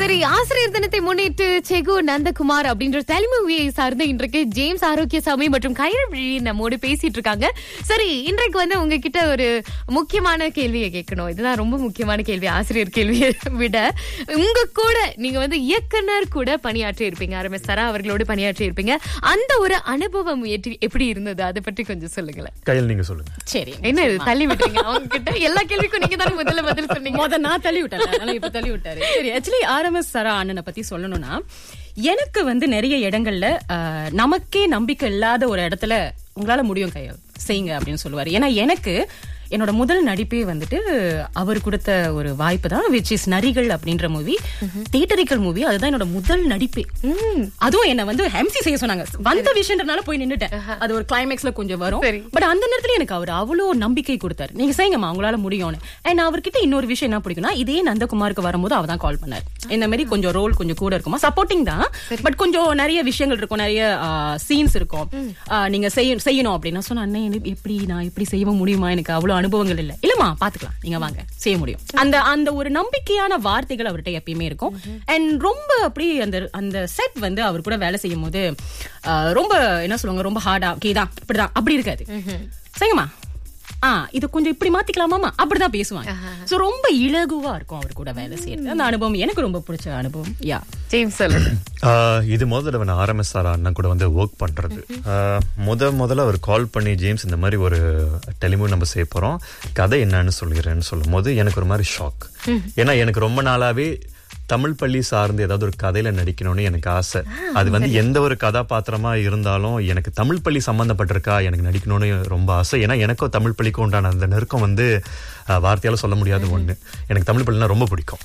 சரி ஆசிரியர் தினத்தை முன்னிட்டு செகு நந்தகுமார் அப்படின்ற தலைமுறையை சார்ந்த இன்றைக்கு ஜேம்ஸ் ஆரோக்கியசாமி மற்றும் கைரவி நம்மோடு பேசிட்டு இருக்காங்க சரி இன்றைக்கு வந்து உங்ககிட்ட ஒரு முக்கியமான கேள்வியை கேட்கணும் இதுதான் ரொம்ப முக்கியமான கேள்வி ஆசிரியர் கேள்வியை விட உங்க கூட நீங்க வந்து இயக்குனர் கூட பணியாற்றி இருப்பீங்க ஆர்எம்எஸ் சரா அவர்களோடு பணியாற்றி இருப்பீங்க அந்த ஒரு அனுபவம் எட்டி- எப்படி இருந்தது அதை பற்றி கொஞ்சம் சொல்லுங்களேன் கையில் நீங்க சொல்லுங்க சரி என்ன இது தள்ளி விட்டுறீங்க அவங்க கிட்ட எல்லா கேள்விக்கும் நீங்க தானே முதல்ல பதில் சொன்னீங்க முத நான் தள்ளி விட்டேன் அதனால இப்ப தள்ளி விட்டாரு சரி ஆக்சுவலி ஆர்எம்எஸ் சரா அண்ணனை பத்தி சொல்லணும்னா எனக்கு வந்து நிறைய இடங்கள்ல ஆஹ், நமக்கே நம்பிக்கை இல்லாத ஒரு இடத்துல உங்களால முடியும் கையால் செய்யுங்க அப்படின்னு சொல்லுவாரு ஏன்னா எனக்கு என்னோட முதல் நடிப்பே வந்துட்டு அவர் கொடுத்த ஒரு வாய்ப்பு தான் விச் இஸ் நரிகள் அப்படின்ற மூவி தியேட்டரிக்கல் மூவி அதுதான் என்னோட முதல் நடிப்பே அதுவும் என்ன வந்து எம்சி செய்ய சொன்னாங்க வந்த விஷயம்ன்றனால போய் நின்னுட்டேன் அது ஒரு கிளைமேக்ஸ்ல கொஞ்சம் வரும் சரி. பட் அந்த நேரத்துல எனக்கு அவர் அவ்வளோ நம்பிக்கை கொடுத்தாரு நீங்க செய்யுங்கம்மா உங்களால முடியும்னு அண்ட் அவர்கிட்ட இன்னொரு விஷயம் என்ன பிடிக்கும்னா இதே நந்தகுமாருக்கு வரும்போது அவர் தான் கால் பண்ணார் இந்த மாதிரி கொஞ்சம் ரோல் கொஞ்சம் கூட இருக்குமா சப்போர்ட்டிங் தான் பட் கொஞ்சம் நிறைய விஷயங்கள் இருக்கும் நிறைய சீன்ஸ் இருக்கும் ஆ, நீங்க செய்ய- செய்யணும் அப்படின்னு நான் சொன்னேன் அண்ணே எனக்கு எப்படி நான் எப்படி செய்ய முடியுமா எனக்கு அவ்வளவு அனுபவங்கள் இல்ல இல்லம்மா பாத்துக்கலாம் நீங்க வாங்க செய்ய முடியும் அந்த அந்த ஒரு நம்பிக்கையான வார்த்தைகள் அவர்கிட்ட எப்பயுமே இருக்கும் அண்ட் ரொம்ப அப்படி அந்த அந்த செட் வந்து அவர் கூட வேலை செய்யும் போது ஆ, ரொம்ப என்ன சொல்லுவாங்க ரொம்ப ஹார்டா தான் இப்படிதான் அப்படி இருக்காது செய்யுமா ஆ இது கொஞ்சம் இப்படி மாத்திக்கலாமாமா அப்படிதான் பேசுவாங்க சோ ரொம்ப இலகுவா இருக்கும் அவர் கூட வேலை செய்யறது அந்த அனுபவம் எனக்கு ரொம்ப பிடிச்ச அனுபவம் யா ஜேம்ஸ் சொல்லுங்க ஆஹ் இது முதல் தடவை நான் ஆர்எம்எஸ் சார் அண்ணன் கூட வந்து ஒர்க் பண்றது ஆஹ் முத முதல்ல அவர் கால் பண்ணி ஜேம்ஸ் இந்த மாதிரி ஒரு டெலிமூ நம்ம செய்ய போறோம் கதை என்னன்னு சொல்லிடுறேன்னு சொல்லும் போது எனக்கு ஒரு மாதிரி ஷாக் ஏன்னா எனக்கு ரொம்ப நாளாவே தமிழ் பள்ளி சார்ந்து ஏதாவது ஒரு கதையில நடிக்கணும்னு எனக்கு ஆசை அது வந்து எந்த ஒரு கதாபாத்திரமா இருந்தாலும் எனக்கு தமிழ் பள்ளி சம்பந்தப்பட்டிருக்கா எனக்கு நடிக்கணும்னு ரொம்ப ஆசை ஏன்னா எனக்கும் தமிழ் பள்ளிக்கும் உண்டான அந்த நெருக்கம் வந்து ஆஹ், வார்த்தையால சொல்ல முடியாத ஒண்ணு எனக்கு தமிழ் பள்ளினா ரொம்ப பிடிக்கும்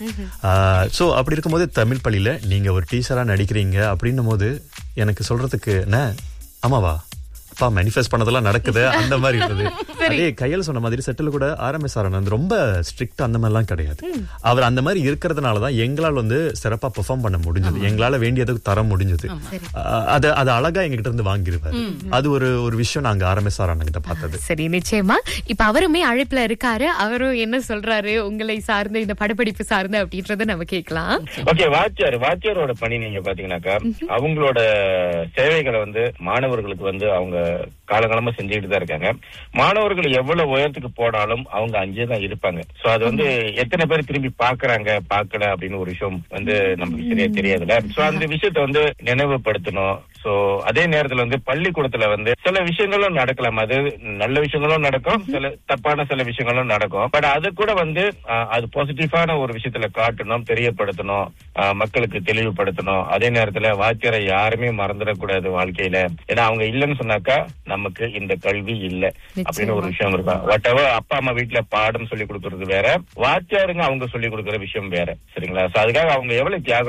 சோ அப்படி இருக்கும்போது தமிழ் பள்ளியில நீங்க ஒரு டீச்சரா நடிக்கிறீங்க அப்படின்னும் போது எனக்கு சொல்றதுக்கு என்ன ஆமாவா அப்பா மேனிஃபெஸ்ட் பண்ணதெல்லாம் நடக்குது அந்த மாதிரி இருந்தது அதே கையில் சொன்ன மாதிரி செட்டில் கூட ஆர்எம்எஸ் ஆனந்த் ரொம்ப ஸ்ட்ரிக்ட் அந்த மாதிரிலாம் கிடையாது அவர் அந்த மாதிரி இருக்கிறதுனால தான் எங்களால் வந்து சிறப்பா பெர்ஃபார்ம் பண்ண முடிஞ்சது எங்களால வேண்டியதுக்கு தர முடிஞ்சது அஹ், அது அது அழகா எங்ககிட்ட இருந்து வாங்கிருவாரு அது ஒரு ஒரு விஷயம் நாங்க ஆர்எம்எஸ் ஆர் கிட்ட பார்த்தது சரி நிச்சயமா இப்ப அவருமே அழைப்புல இருக்காரு அவரும் என்ன சொல்றாரு உங்களை சார்ந்த இந்த படப்பிடிப்பு சார்ந்து அப்படின்றத நம்ம கேட்கலாம் ஓகே வாத்தியார் வாத்தியாரோட பணி நீங்க பாத்தீங்கன்னாக்கா அவங்களோட சேவைகளை வந்து மாணவர்களுக்கு வந்து அவங்க காலகாலமா செஞ்சுக்கிட்டு தான் இருக்காங்க மாணவர்கள் எவ்வளவு உயரத்துக்கு போனாலும் அவங்க அங்கே தான் இருப்பாங்க சோ அது வந்து எத்தனை பேர் திரும்பி பாக்குறாங்க பார்க்கல அப்படின்னு ஒரு விஷயம் வந்து நமக்கு சரியா தெரியாதுல்ல சோ அந்த விஷயத்த வந்து நினைவுபடுத்தணும் சோ அதே நேரத்துல வந்து பள்ளிக்கூடத்துல வந்து சில விஷயங்களும் நடக்கலாம் அது நல்ல விஷயங்களும் நடக்கும் சில தப்பான சில விஷயங்களும் நடக்கும் பட் அது கூட வந்து ஆஹ், அது பாசிட்டிவான ஒரு விஷயத்துல காட்டணும் தெரியப்படுத்தணும் ஆஹ், மக்களுக்கு தெளிவுபடுத்தணும் அதே நேரத்துல வாத்தியாரை யாருமே மறந்துடக்கூடாது வாழ்க்கையில ஏன்னா அவங்க இல்லைன்னு சொன்னாக்கா நமக்கு இந்த கல்வி இல்ல அப்படின்னு ஒரு விஷயம் இருக்கும் வாட் அப்பா அம்மா வீட்டுல பாடம் சொல்லி கொடுக்கறது வேற வாத்தியாருங்க அவங்க சொல்லி கொடுக்கற விஷயம் வேற சரிங்களா சோ அதுக்காக அவங்க எவ்வளவு தியாகம்